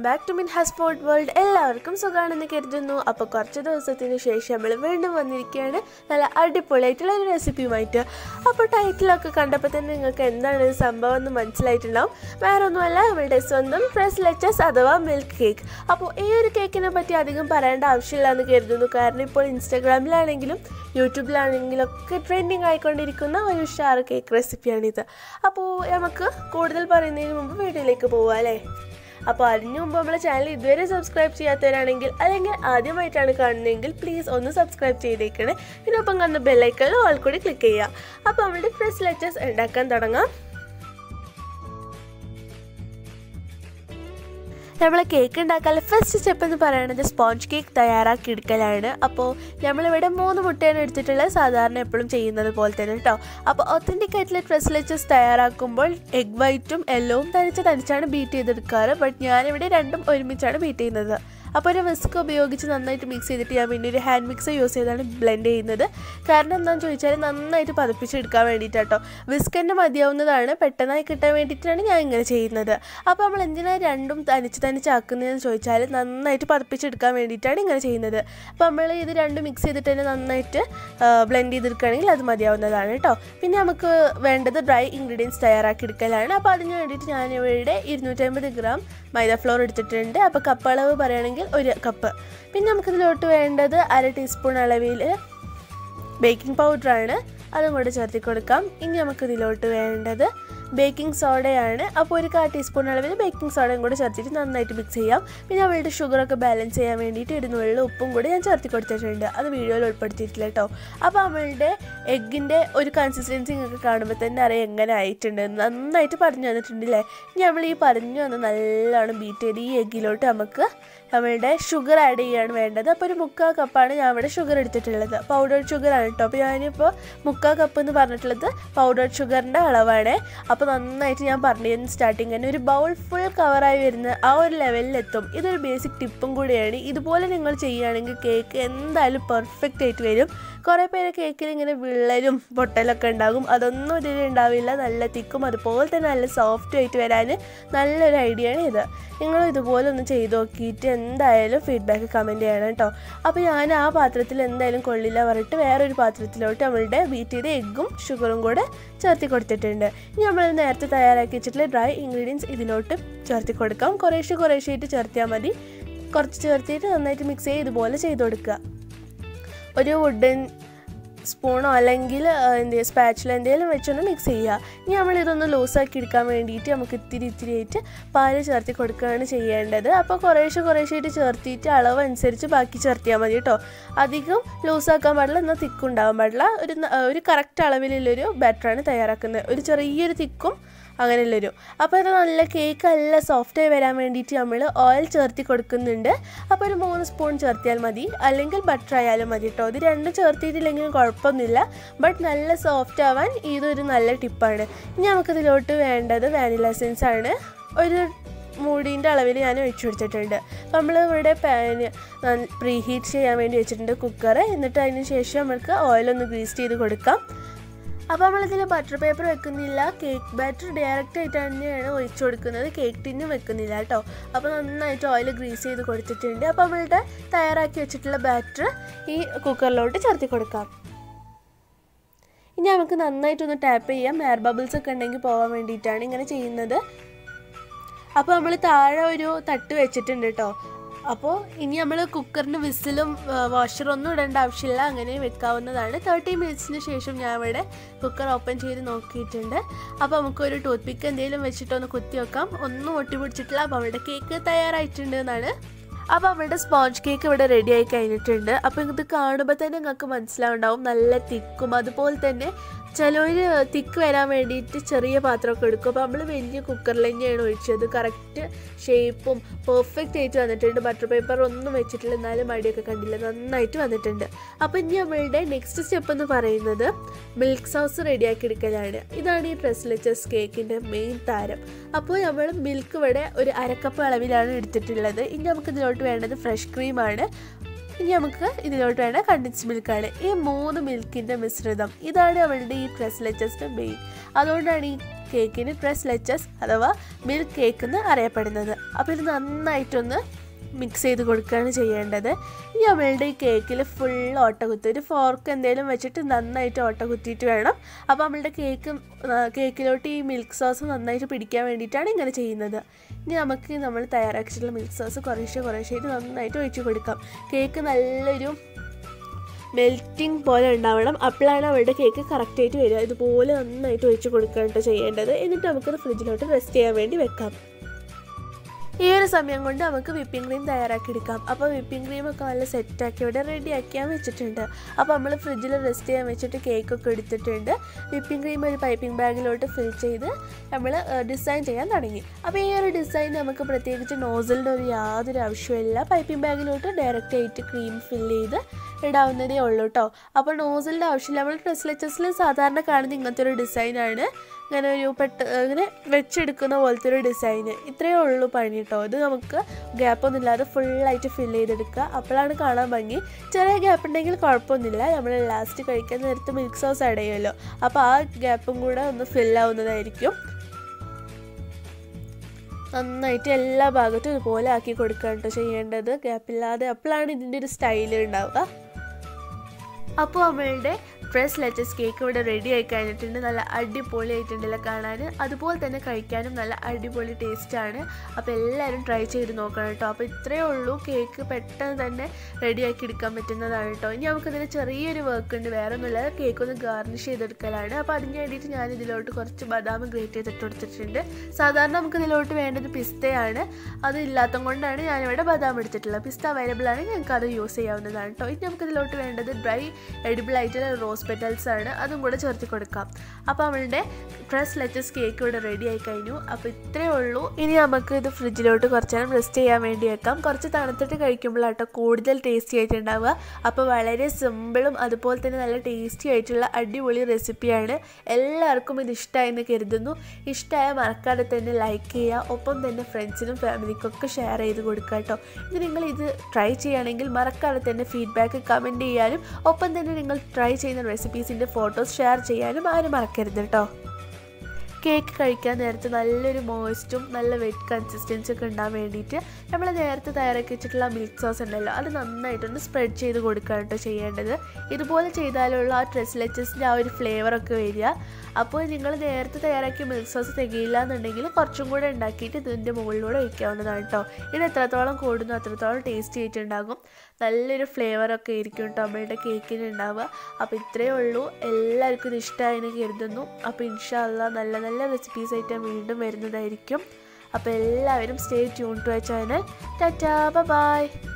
back to മിൻ ഹസ്പോർട്ട് world എല്ലാവർക്കും സുഖമാണെന്ന് കരുതുന്നു അപ്പോൾ കുറച്ച് ദിവസത്തിന് ശേഷം നമ്മൾ വീണ്ടും വന്നിരിക്കുകയാണ് നല്ല അടിപൊളിയായിട്ടുള്ള ഒരു റെസിപ്പിയുമായിട്ട് അപ്പോൾ ടൈറ്റിലൊക്കെ കണ്ടപ്പോൾ തന്നെ നിങ്ങൾക്ക് എന്താണ് ഇത് സംഭവം എന്ന് മനസ്സിലായിട്ടുണ്ടാവും വേറെ ഒന്നുമല്ല നമ്മളുടെ സ്വന്തം ഫ്രഷ് ലെച്ചസ് അഥവാ മിൽക്ക് കേക്ക് അപ്പോൾ ഈ ഒരു കേക്കിനെ പറ്റി അധികം പറയേണ്ട ആവശ്യമില്ല എന്ന് കരുതുന്നു കാരണം ഇപ്പോൾ ഇൻസ്റ്റാഗ്രാമിലാണെങ്കിലും യൂട്യൂബിലാണെങ്കിലും ഒക്കെ ട്രെൻഡിങ് ആയിക്കൊണ്ടിരിക്കുന്ന ഒരു ഉഷാർ കേക്ക് റെസിപ്പിയാണിത് അപ്പോൾ നമുക്ക് കൂടുതൽ പറയുന്നതിന് മുമ്പ് വീഡിയോയിലേക്ക് പോവാം അല്ലേ അപ്പോൾ അതിനു മുമ്പ് നമ്മളെ ചാനൽ ഇതുവരെ സബ്സ്ക്രൈബ് ചെയ്യാത്തവരാണെങ്കിൽ അല്ലെങ്കിൽ ആദ്യമായിട്ടാണ് കാണുന്നതെങ്കിൽ പ്ലീസ് ഒന്ന് സബ്സ്ക്രൈബ് ചെയ്തേക്കണേ പിന്നെ ഒപ്പം കാണുന്ന ബെല്ലൈക്കണിൽ ഓൾ കൂടി ക്ലിക്ക് ചെയ്യുക അപ്പോൾ നമ്മുടെ ഫ്രഷ് ലെറ്റേഴ്സ് ഉണ്ടാക്കാൻ തുടങ്ങാം നമ്മൾ കേക്ക് ഉണ്ടാക്കാൻ ഫസ്റ്റ് സ്റ്റെപ്പ് എന്ന് പറയുന്നത് സ്പോഞ്ച് കേക്ക് തയ്യാറാക്കി എടുക്കലാണ് അപ്പോൾ നമ്മളിവിടെ മൂന്ന് മുട്ടയാണ് എടുത്തിട്ടുള്ളത് സാധാരണ എപ്പോഴും ചെയ്യുന്നത് പോലെ തന്നെ കേട്ടോ അപ്പോൾ ഒത്തൻറ്റിക് ആയിട്ടുള്ള ഡ്രസ്സിലെച്ചസ് തയ്യാറാക്കുമ്പോൾ എഗ് വൈറ്റും യെല്ലോവും തനിച്ച് തനിച്ചാണ് ബീറ്റ് ചെയ്തെടുക്കാറ് ബട്ട് ഞാനിവിടെ രണ്ടും ഒരുമിച്ചാണ് ബീറ്റ് ചെയ്യുന്നത് അപ്പോൾ ഒരു വിസ്ക് ഉപയോഗിച്ച് നന്നായിട്ട് മിക്സ് ചെയ്തിട്ട് ഞാൻ പിന്നെ ഒരു ഹാൻഡ് മിക്സർ യൂസ് ചെയ്താണ് ബ്ലെൻഡ് ചെയ്യുന്നത് കാരണം എന്താണെന്ന് ചോദിച്ചാൽ നന്നായിട്ട് പതപ്പിച്ചെടുക്കാൻ വേണ്ടിയിട്ടാട്ടോ വിസ്ക് തന്നെ മതിയാവുന്നതാണ് പെട്ടെന്നായി കിട്ടാൻ വേണ്ടിയിട്ടാണ് ഞാൻ ഇങ്ങനെ ചെയ്യുന്നത് അപ്പോൾ നമ്മൾ എന്തിനാണ് രണ്ടും തനിച്ച് തനിച്ചാക്കുന്നതെന്ന് ചോദിച്ചാൽ നന്നായിട്ട് പതപ്പിച്ചെടുക്കാൻ വേണ്ടിയിട്ടാണ് ഇങ്ങനെ ചെയ്യുന്നത് അപ്പോൾ നമ്മൾ ഇത് രണ്ടും മിക്സ് ചെയ്തിട്ട് തന്നെ നന്നായിട്ട് ബ്ലെൻഡ് ചെയ്തെടുക്കുകയാണെങ്കിൽ അത് മതിയാവുന്നതാണ് കേട്ടോ പിന്നെ നമുക്ക് വേണ്ടത് ഡ്രൈ ഇൻഗ്രീഡിയൻസ് തയ്യാറാക്കി എടുക്കലാണ് അപ്പോൾ അതിന് വേണ്ടിയിട്ട് ഞാനിവിടെ ഇരുന്നൂറ്റമ്പത് ഗ്രാം മൈദ ഫ്ലോർ എടുത്തിട്ടുണ്ട് അപ്പോൾ കപ്പ് അളവ് പറയുകയാണെങ്കിൽ ഒരു കപ്പ് പിന്നെ നമുക്കിതിലോട്ട് വേണ്ടത് അര ടീസ്പൂൺ അളവിൽ ബേക്കിംഗ് പൗഡറാണ് അതും കൂടെ ചേർത്തി കൊടുക്കാം ഇനി നമുക്കിതിലോട്ട് വേണ്ടത് ബേക്കിംഗ് സോഡയാണ് അപ്പോൾ ഒരു കാ ടീസ്പൂൺ അളവിൽ ബേക്കിംഗ് സോഡയും കൂടെ ചേർത്തിട്ട് നന്നായിട്ട് മിക്സ് ചെയ്യാം പിന്നെ അവളുടെ ഷുഗറൊക്കെ ബാലൻസ് ചെയ്യാൻ വേണ്ടിയിട്ട് ഇടുന്നുള്ള ഉപ്പും കൂടി ഞാൻ ചേർത്തി കൊടുത്തിട്ടുണ്ട് അത് വീഡിയോയിൽ ഉൾപ്പെടുത്തിയിട്ടില്ല കേട്ടോ അപ്പോൾ അവളുടെ എഗ്ഗിൻ്റെ ഒരു കൺസിസ്റ്റൻസി നിങ്ങൾക്ക് കാണുമ്പോൾ തന്നെ അറിയാം എങ്ങനെ ആയിട്ടുണ്ട് നന്നായിട്ട് പറഞ്ഞു തന്നിട്ടുണ്ടല്ലേ ഇനി നമ്മൾ ഈ പറഞ്ഞു വന്ന് നല്ലോണം ബീറ്റ് ചെയ്ത് ഈ എഗ്ഗിലോട്ട് നമുക്ക് നമ്മളുടെ ഷുഗർ ആഡ് ചെയ്യാണ് വേണ്ടത് അപ്പോൾ ഒരു മുക്കാൽ കപ്പാണ് ഞാൻ ഇവിടെ ഷുഗർ എടുത്തിട്ടുള്ളത് പൗഡേർഡ് ഷുഗറാണ് കേട്ടോ അപ്പോൾ ഞാനിപ്പോൾ മുക്കാൽ കപ്പ് എന്ന് പറഞ്ഞിട്ടുള്ളത് പൗഡേർഡ് ഷുഗറിൻ്റെ അളവാണ് അപ്പോൾ നന്നായിട്ട് ഞാൻ പറഞ്ഞിരുന്നു സ്റ്റാർട്ടിങ് തന്നെ ഒരു ബൗൾ ഫുൾ കവറായി വരുന്ന ആ ഒരു ലെവലിലെത്തും ഇതൊരു ബേസിക് ടിപ്പും കൂടിയാണ് ഇതുപോലെ നിങ്ങൾ ചെയ്യുകയാണെങ്കിൽ കേക്ക് എന്തായാലും പെർഫെക്റ്റ് ആയിട്ട് വരും കുറേ പേര് കേക്കിൽ ഇങ്ങനെ വിള്ളലും പൊട്ടലൊക്കെ ഉണ്ടാകും അതൊന്നും ഇതിൽ ഉണ്ടാവില്ല നല്ല തിക്കും അതുപോലെ തന്നെ നല്ല സോഫ്റ്റ് ആയിട്ട് വരാൻ നല്ലൊരു ഐഡിയ ആണ് ഇത് നിങ്ങൾ ഇതുപോലെ ഒന്ന് ചെയ്ത് നോക്കിയിട്ട് എന്തായാലും ഫീഡ്ബാക്ക് കമൻറ്റ് ചെയ്യണം കേട്ടോ അപ്പോൾ ഞാൻ ആ പാത്രത്തിൽ എന്തായാലും കൊള്ളില്ല പറഞ്ഞിട്ട് വേറൊരു പാത്രത്തിലോട്ട് നമ്മളുടെ ബീറ്റ് ചെയ്ത എഗ്ഗും ഷുഗറും കൂടെ ചേർത്തി കൊടുത്തിട്ടുണ്ട് ഇനി നമ്മൾ നേരത്തെ തയ്യാറാക്കി വെച്ചിട്ടുള്ള ഡ്രൈ ഇൻഗ്രീഡിയൻസ് ഇതിലോട്ട് ചേർത്തി കൊടുക്കാം കുറേശ്ശെ കുറേശ്ശായിട്ട് ചേർത്തിയാൽ മതി കുറച്ച് ചേർത്തിട്ട് നന്നായിട്ട് മിക്സ് ചെയ്ത് ഇതുപോലെ ചെയ്ത് കൊടുക്കുക ഒരു വുഡൻ സ്പൂണോ അല്ലെങ്കിൽ എന്ത് സ്പാച്ചിൽ എന്തെങ്കിലും വെച്ചൊന്ന് മിക്സ് ചെയ്യുക ഇനി നമ്മൾ ഇതൊന്ന് ലൂസാക്കി എടുക്കാൻ വേണ്ടിയിട്ട് നമുക്ക് ഇത്തിരി ഇത്തിരി ആയിട്ട് പാല് ചേർത്തി കൊടുക്കുകയാണ് ചെയ്യേണ്ടത് അപ്പോൾ കുറേശ്ശെ കുറേശ്ശായിട്ട് ചേർത്തിയിട്ട് അളവ് അനുസരിച്ച് ബാക്കി ചേർത്തിയാൽ മതി കേട്ടോ അധികം ലൂസാക്കാൻ പാടില്ല എന്നാൽ തിക്കുണ്ടാവാൻ പാടില്ല ഒരു ഒരു കറക്റ്റ് അളവിലുള്ളൊരു ബാറ്ററാണ് തയ്യാറാക്കുന്നത് ഒരു ചെറിയൊരു തിക്കും അങ്ങനെയുള്ളൊരു അപ്പോൾ ഇത് നല്ല കേക്ക് നല്ല സോഫ്റ്റായി വരാൻ വേണ്ടിയിട്ട് നമ്മൾ ഓയിൽ ചേർത്തി കൊടുക്കുന്നുണ്ട് അപ്പോൾ ഒരു മൂന്ന് സ്പൂൺ ചേർത്തിയാൽ മതി അല്ലെങ്കിൽ ബട്ടർ ആയാലും മതി കേട്ടോ ഇത് രണ്ടും ചേർത്തിയിട്ടില്ലെങ്കിലും കുഴപ്പമൊന്നുമില്ല ബട്ട് നല്ല സോഫ്റ്റ് ആവാൻ ഇതൊരു നല്ല ടിപ്പാണ് ഇനി നമുക്കിതിലോട്ട് വേണ്ടത് വാനില എസൻസ് ആണ് ഒരു മൂടീൻ്റെ അളവിൽ ഞാൻ ഒഴിച്ചു കൊടുത്തിട്ടുണ്ട് അപ്പോൾ നമ്മൾ ഇവിടെ പാന് പ്രീ ഹീറ്റ് ചെയ്യാൻ വേണ്ടി വെച്ചിട്ടുണ്ട് കുക്കർ എന്നിട്ട് അതിന് ശേഷം നമുക്ക് ഓയിലൊന്ന് ഗ്രീസ് ചെയ്ത് കൊടുക്കാം അപ്പോൾ നമ്മളിതിൽ ബട്ടർ പേപ്പർ വെക്കുന്നില്ല കേക്ക് ബാറ്റർ ഡയറക്റ്റ് ആയിട്ട് തന്നെയാണ് ഒഴിച്ചു കൊടുക്കുന്നത് കേക്ക് ടിന്നും വെക്കുന്നില്ല കേട്ടോ അപ്പോൾ നന്നായിട്ട് ഓയിൽ ഗ്രീസ് ചെയ്ത് കൊടുത്തിട്ടുണ്ട് അപ്പോൾ നമ്മളുടെ തയ്യാറാക്കി വെച്ചിട്ടുള്ള ബാറ്റർ ഈ കുക്കറിലോട്ട് ചേർത്തി കൊടുക്കാം ഇനി നമുക്ക് നന്നായിട്ടൊന്ന് ടാപ്പ് ചെയ്യാം എയർ ബബിൾസ് ഒക്കെ ഉണ്ടെങ്കിൽ പോകാൻ വേണ്ടിയിട്ടാണ് ഇങ്ങനെ ചെയ്യുന്നത് അപ്പോൾ നമ്മൾ താഴെ ഒരു തട്ട് വെച്ചിട്ടുണ്ട് കേട്ടോ അപ്പോൾ ഇനി നമ്മൾ കുക്കറിന് വിസിലും വാഷറൊന്നും ഇടേണ്ട ആവശ്യമില്ല അങ്ങനെ വെക്കാവുന്നതാണ് തേർട്ടി മിനിറ്റ്സിന് ശേഷം ഞാൻ ഇവിടെ കുക്കർ ഓപ്പൺ ചെയ്ത് നോക്കിയിട്ടുണ്ട് അപ്പോൾ നമുക്കൊരു ടൂത്ത് പിക്ക് എന്തെങ്കിലും വെച്ചിട്ടൊന്ന് കുത്തി വെക്കാം ഒന്നും ഒട്ടി പിടിച്ചിട്ടില്ല അപ്പോൾ അവിടെ കേക്ക് തയ്യാറായിട്ടുണ്ട് എന്നാണ് അപ്പോൾ അവളുടെ സ്പോഞ്ച് കേക്ക് ഇവിടെ റെഡി ആയി കഴിഞ്ഞിട്ടുണ്ട് അപ്പോൾ ഇത് കാണുമ്പോൾ തന്നെ നിങ്ങൾക്ക് മനസ്സിലാവുണ്ടാവും നല്ല തിക്കും അതുപോലെ തന്നെ ചിലവർ തിക്ക് വരാൻ വേണ്ടിയിട്ട് ചെറിയ പാത്രമൊക്കെ എടുക്കും അപ്പോൾ നമ്മൾ വലിയ കുക്കറിൽ തന്നെയാണ് ഒഴിച്ചത് കറക്റ്റ് ഷേപ്പും പെർഫെക്റ്റ് ആയിട്ട് വന്നിട്ടുണ്ട് ബട്ടർ പേപ്പർ ഒന്നും വെച്ചിട്ടില്ല എന്നാലും മടിയൊക്കെ കണ്ടില്ല നന്നായിട്ട് വന്നിട്ടുണ്ട് അപ്പോൾ ഇനി നമ്മളുടെ നെക്സ്റ്റ് സ്റ്റെപ്പ് എന്ന് പറയുന്നത് മിൽക്ക് സോസ് റെഡിയാക്കി എടുക്കലാണ് ഇതാണ് ഈ ഡ്രസ്ലെച്ചസ് കേക്കിൻ്റെ മെയിൻ താരം അപ്പോൾ നമ്മൾ മിൽക്ക് ഇവിടെ ഒരു അരക്കപ്പ് അളവിലാണ് എടുത്തിട്ടുള്ളത് ഇനി നമുക്ക് ഇതിലോട്ട് വേണ്ടത് ഫ്രഷ് ക്രീമാണ് ഇനി നമുക്ക് ഇതിലോട്ട് വേണ്ട കണ്ടൻസ് മിൽക്കാണ് ഈ മൂന്ന് മിൽക്കിൻ്റെ മിശ്രിതം ഇതാണ് അവളുടെ ഈ ട്രെസ് ലെച്ചസിൻ്റെ മെയിൻ അതുകൊണ്ടാണ് ഈ കേക്കിന് ട്രെസ് ലെച്ചസ് അഥവാ മിൽക്ക് കേക്ക് എന്ന് അറിയപ്പെടുന്നത് അപ്പോൾ ഇത് നന്നായിട്ടൊന്ന് മിക്സ് ചെയ്ത് കൊടുക്കുകയാണ് ചെയ്യേണ്ടത് ഇനി അവളുടെ ഈ കേക്കിൽ ഫുൾ ഓട്ട കുത്തി ഒരു ഫോർക്ക് എന്തെങ്കിലും വെച്ചിട്ട് നന്നായിട്ട് ഓട്ട കുത്തിയിട്ട് വേണം അപ്പോൾ നമ്മളുടെ കേക്ക് കേക്കിലോട്ട് ഈ മിൽക്ക് സോസ് നന്നായിട്ട് പിടിക്കാൻ വേണ്ടിയിട്ടാണ് ഇങ്ങനെ ചെയ്യുന്നത് ഇനി നമുക്ക് നമ്മൾ തയ്യാറാക്കിയിട്ടുള്ള മിൽക്ക് സോസ് കുറേശ്ശെ കുറേശ്ശായിട്ട് നന്നായിട്ട് ഒഴിച്ച് കൊടുക്കാം കേക്ക് നല്ലൊരു മെൽറ്റിംഗ് പോലെ ഉണ്ടാവണം അപ്പോഴാണ് അവളുടെ കേക്ക് കറക്റ്റായിട്ട് വരിക ഇതുപോലെ നന്നായിട്ട് ഒഴിച്ച് കൊടുക്കുകയാണ് ചെയ്യേണ്ടത് എന്നിട്ട് നമുക്കത് ഫ്രിഡ്ജിലോട്ട് റെസ്റ്റ് ചെയ്യാൻ വേണ്ടി വെക്കാം ഈ ഒരു സമയം കൊണ്ട് നമുക്ക് വിപ്പിംഗ് ക്രീം തയ്യാറാക്കി എടുക്കാം അപ്പോൾ വിപ്പിംഗ് ക്രീം ഒക്കെ നല്ല സെറ്റാക്കി ഇവിടെ റെഡി ആക്കിയാൽ വെച്ചിട്ടുണ്ട് അപ്പോൾ നമ്മൾ ഫ്രിഡ്ജിൽ റെസ്റ്റ് ചെയ്യാൻ വെച്ചിട്ട് കേക്കൊക്കെ എടുത്തിട്ടുണ്ട് വിപ്പിംഗ് ക്രീം ഒരു പൈപ്പിംഗ് ബാഗിലോട്ട് ഫിൽ ചെയ്ത് നമ്മൾ ഡിസൈൻ ചെയ്യാൻ തുടങ്ങി അപ്പോൾ ഈ ഒരു ഡിസൈൻ നമുക്ക് പ്രത്യേകിച്ച് നോസലിൻ്റെ ഒരു യാതൊരു ആവശ്യമില്ല പൈപ്പിംഗ് ബാഗിലോട്ട് ഡയറക്റ്റ് ആയിട്ട് ക്രീം ഫിൽ ചെയ്ത് ഇടാവുന്നതേ ഉള്ളൂ കേട്ടോ അപ്പോൾ നോസലിൻ്റെ ആവശ്യമില്ല നമ്മൾ ഡ്രസ് ലെച്ചസിൽ സാധാരണ കാണുന്ന ഇങ്ങനത്തെ ഒരു ഡിസൈനാണ് ഇങ്ങനെ ഒരു പെട്ട ഇങ്ങനെ വെച്ചെടുക്കുന്ന പോലത്തെ ഒരു ഡിസൈന് ഇത്രയേ ഉള്ളൂ പണി കേട്ടോ ഇത് നമുക്ക് ഗ്യാപ്പൊന്നും ഇല്ലാതെ ഫുള്ളായിട്ട് ഫില്ല് ചെയ്തെടുക്കുക അപ്പോഴാണ് കാണാൻ ഭംഗി ചെറിയ ഗ്യാപ്പ് ഉണ്ടെങ്കിൽ കുഴപ്പമൊന്നുമില്ല നമ്മൾ ലാസ്റ്റ് കഴിക്കാൻ നേരത്ത് മിൽക്ക് സോസ് ആഡ് ചെയ്യുമല്ലോ അപ്പോൾ ആ ഗ്യാപ്പും കൂടെ ഒന്ന് ഫില്ലാവുന്നതായിരിക്കും നന്നായിട്ട് എല്ലാ ഭാഗത്തും ഇതുപോലെ ആക്കി കൊടുക്കുക കേട്ടോ ചെയ്യേണ്ടത് ഗ്യാപ്പില്ലാതെ അപ്പോഴാണ് ഇതിൻ്റെ ഒരു സ്റ്റൈൽ ഉണ്ടാവുക അപ്പോൾ നമ്മളുടെ ഫ്രഷ് ലെറ്റസ് കേക്ക് ഇവിടെ റെഡി ആയി കഴിഞ്ഞിട്ടുണ്ട് നല്ല അടിപൊളി ആയിട്ടുണ്ടല്ലോ കാണാൻ അതുപോലെ തന്നെ കഴിക്കാനും നല്ല അടിപൊളി ടേസ്റ്റാണ് അപ്പോൾ എല്ലാവരും ട്രൈ ചെയ്ത് നോക്കണം കേട്ടോ അപ്പോൾ ഇത്രയേ ഉള്ളൂ കേക്ക് പെട്ടെന്ന് തന്നെ റെഡിയാക്കി എടുക്കാൻ പറ്റുന്നതാണ് കേട്ടോ ഇനി നമുക്കിതിന് ചെറിയൊരു വർക്ക് ഉണ്ട് വേറെ ഒന്നുമില്ല കേക്ക് ഒന്ന് ഗാർണിഷ് ചെയ്തെടുക്കലാണ് അപ്പോൾ അതിന് വേണ്ടിയിട്ട് ഞാൻ ഇതിലോട്ട് കുറച്ച് ബദാം ഗ്രേറ്റ് ചെയ്തിട്ട് കൊടുത്തിട്ടുണ്ട് സാധാരണ നമുക്ക് ഇതിലോട്ട് വേണ്ടത് പിസ്തയാണ് അത് ഇല്ലാത്തത് കൊണ്ടാണ് ഞാനിവിടെ ബദാം എടുത്തിട്ടുള്ളത് പിസ്ത അവൈലബിൾ ആണെങ്കിൽ ഞങ്ങൾക്ക് അത് യൂസ് ചെയ്യാവുന്നതാണ് കേട്ടോ ഇനി നമുക്ക് ഇതിലോട്ട് വേണ്ടത് ഡ്രൈ എഡിബിൾ ആയിട്ടുള്ള റോസ് പെറ്റൽസ് ആണ് അതും കൂടെ ചേർത്ത് കൊടുക്കാം അപ്പോൾ നമ്മളുടെ ഫ്രഷ് ലെറ്റസ് കേക്ക് ഇവിടെ റെഡി ആയി കഴിഞ്ഞു അപ്പോൾ ഇത്രയേ ഉള്ളൂ ഇനി നമുക്ക് ഇത് ഫ്രിഡ്ജിലോട്ട് കുറച്ച് നേരം റെസ്റ്റ് ചെയ്യാൻ വേണ്ടി വെക്കാം കുറച്ച് തണുത്തിട്ട് കഴിക്കുമ്പോഴാട്ടോ കൂടുതൽ ടേസ്റ്റി ആയിട്ടുണ്ടാവുക അപ്പോൾ വളരെ സിമ്പിളും അതുപോലെ തന്നെ നല്ല ടേസ്റ്റി ആയിട്ടുള്ള അടിപൊളി റെസിപ്പിയാണ് എല്ലാവർക്കും ഇത് ഇഷ്ടമായെന്ന് കരുതുന്നു ഇഷ്ടമായ മറക്കാതെ തന്നെ ലൈക്ക് ചെയ്യുക ഒപ്പം തന്നെ ഫ്രണ്ട്സിനും ഫാമിലിക്കൊക്കെ ഷെയർ ചെയ്ത് കൊടുക്കുക കേട്ടോ ഇത് നിങ്ങൾ ഇത് ട്രൈ ചെയ്യുകയാണെങ്കിൽ മറക്കാതെ തന്നെ ഫീഡ്ബാക്ക് കമൻറ്റ് ചെയ്യാനും ഒപ്പം തന്നെ നിങ്ങൾ ട്രൈ ചെയ്യുന്ന റെസിപ്പീസിൻ്റെ ഫോട്ടോസ് ഷെയർ ചെയ്യാനും ആരും മറക്കരുത് കേട്ടോ കേക്ക് കഴിക്കാൻ നേരത്തെ നല്ലൊരു മോയ്സ്റ്റും നല്ല വെറ്റ് കൺസിസ്റ്റൻസി ഒക്കെ ഉണ്ടാകാൻ വേണ്ടിയിട്ട് നമ്മൾ നേരത്തെ തയ്യാറാക്കി വെച്ചിട്ടുള്ള മിൽക്ക് സോസ് ഉണ്ടല്ലോ അത് നന്നായിട്ടൊന്ന് സ്പ്രെഡ് ചെയ്ത് കൊടുക്കുക കേട്ടോ ചെയ്യേണ്ടത് ഇതുപോലെ ചെയ്താലുള്ള ആ ട്രെസ് ലെച്ചസിൻ്റെ ആ ഒരു ഫ്ലേവറൊക്കെ വരിക അപ്പോൾ നിങ്ങൾ നേരത്തെ തയ്യാറാക്കിയ മിൽക്ക് സോസ് തികയില്ല എന്നുണ്ടെങ്കിൽ കുറച്ചും കൂടെ ഉണ്ടാക്കിയിട്ട് ഇതിൻ്റെ മുകളിലൂടെ വയ്ക്കാവുന്നതാണ് കേട്ടോ ഇത് എത്രത്തോളം കൂടുന്നു അത്രത്തോളം ടേസ്റ്റി ആയിട്ടുണ്ടാകും നല്ലൊരു ഫ്ലേവറൊക്കെ ആയിരിക്കും കേട്ടോ നമ്മളുടെ കേക്കിന് ഉണ്ടാവുക അപ്പോൾ ഇത്രയേ ഉള്ളൂ എല്ലാവർക്കും ഇത് ഇഷ്ടമായെന്ന് കരുതുന്നു അപ്പോൾ ഇൻഷാല്ല നല്ല നല്ല റെസിപ്പീസ് ആയിട്ട് വീണ്ടും വരുന്നതായിരിക്കും അപ്പോൾ എല്ലാവരും സ്റ്റേ ട്യൂൺ ടു ആ ചാനൽ ടാറ്റാ ബൈ